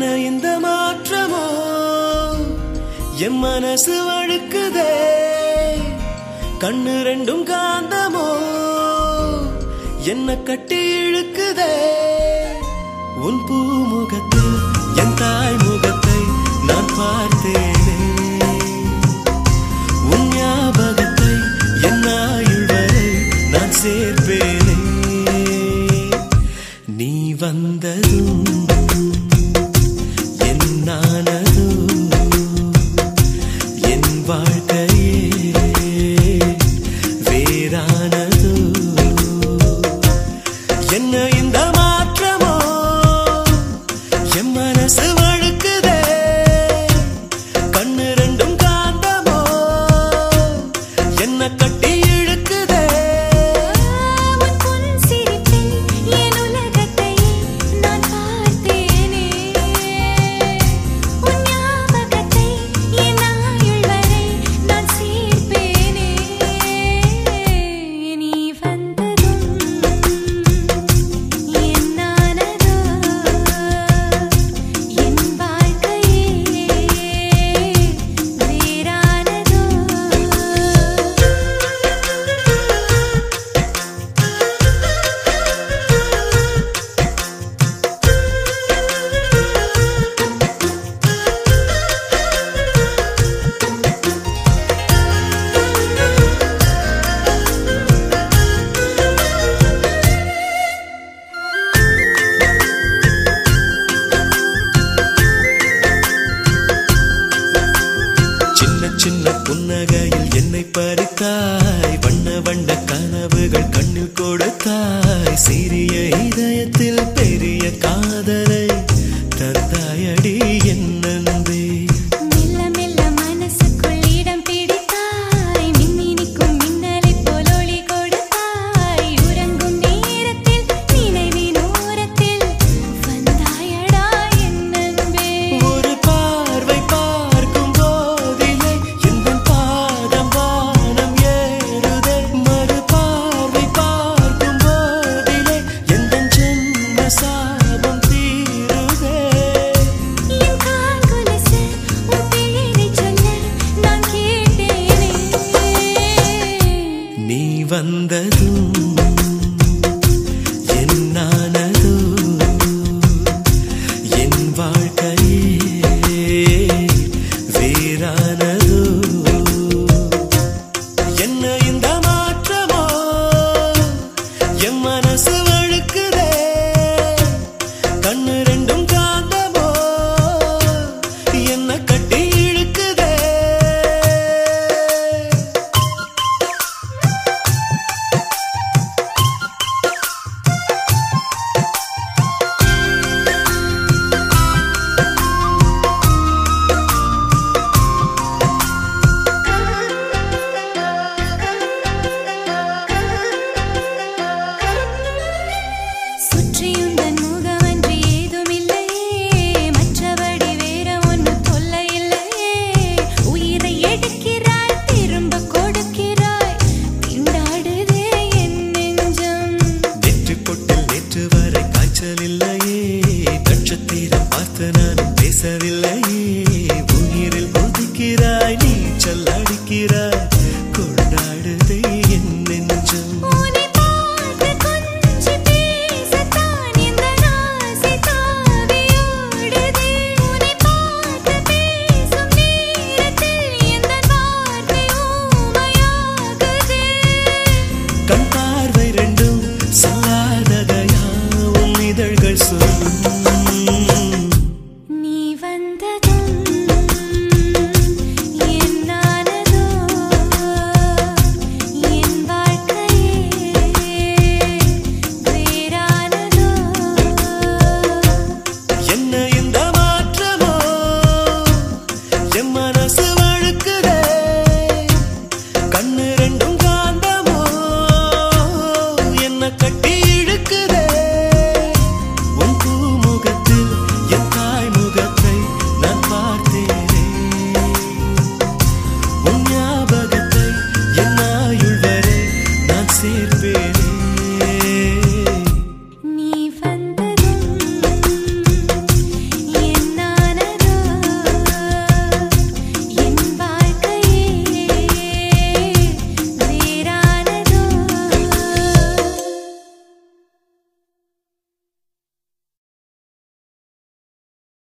இந்த மாற்றமோ என் மனசு வழுக்குதே கண்ணு ரெண்டும் காந்தமோ என்ன கட்டி இழுக்குதே உன் பூமுகத்தில் என் தாய் முகத்தை நான் பார்த்தேனே உன் ஞாபகத்தை என் ஆயுள் வரை நான் சேர்ப்பேனே நீ வந்ததும் என் நானதோ என் வாழ்க்கையே வேறானதோ என்ன இந்த மாற்றமோ என் மனசு வழுக்குதே கண்ணு ரெண்டும் காந்தமோ என்ன கட்டி இழுக்குதே உன் பொன் சிரிப்பில் என் உலகத்தை நான் பார்த்தேனே உன் ஞாபகத்தை என் ஆயுள் வரை நான் சேர்ப்பேனே நீ வந்ததும் என் நானதோ என் வாழ்க்கையே வேறானதோ சின்ன சின்ன புன்னகையில் என்னை பறித்தாய் வண்ண வண்ண கனவுகள் கண்ணில் கொடுத்தாய் சிறிய இதயத்தில் பெரிய காதலை தந்தாயடி என் நன்பே மெல்ல மெல்ல மனசுக்குள் இடம் பிடித்தாய் மின்னினிக்கும் மின்னலைப் போல் ஒளி கொடுத்தாய் உறங்கும் நேரத்தில் நினைவின் ஓரத்தில் வந்தாயடா என் அன்பே ஒரு பார்வை பார்க்கும் போதிலே எந்த பாதம் வானம் ஏறுதே மறு பார்வை பார்க்கும் போதிலே எந்த ஜென்ம சாபம் தீருதே என் கால் கொலுசு உன் பேரைச் சொல்ல நான் கேட்டேனே நீ வந்ததும் என் நானதோ என் வாழ்க்கையே வேறானதோ என்ன இந்த மாற்றமோ என் மனசு வழுக்குதே கண்ணு ரெண்டும் காந்தமோ என்ன கட்டி இழுக்குதே சுற்றியுந்தன் முகமன்றி ஏதுமில்லையே மற்றபடி வேற ஒன்றும் தொல்லை இல்லையே உயிரை எடுக்கிறாய் திரும்ப கொடுக்கிறாய் திண்டாடுதே என் நெஞ்சம் நெற்று பொட்டில் நேற்று வரை காய்ச்சல் இல்லையே நட்சத்திரம் பார்த்து நான் பேசவில்லையே உயிரில் கொதிக்கிறாய் நீச்சல் அடிக்கிறாய் கொண்டாடுதே என் நெஞ்சம் உன்னை பார்த்து கொஞ்சி பேசத்தான் இந்த ஆசை தாவியோடுதே உன்னை பார்த்து பேசும் நேரத்தில் இந்த வார்த்தை ஊமையாகுதே கண்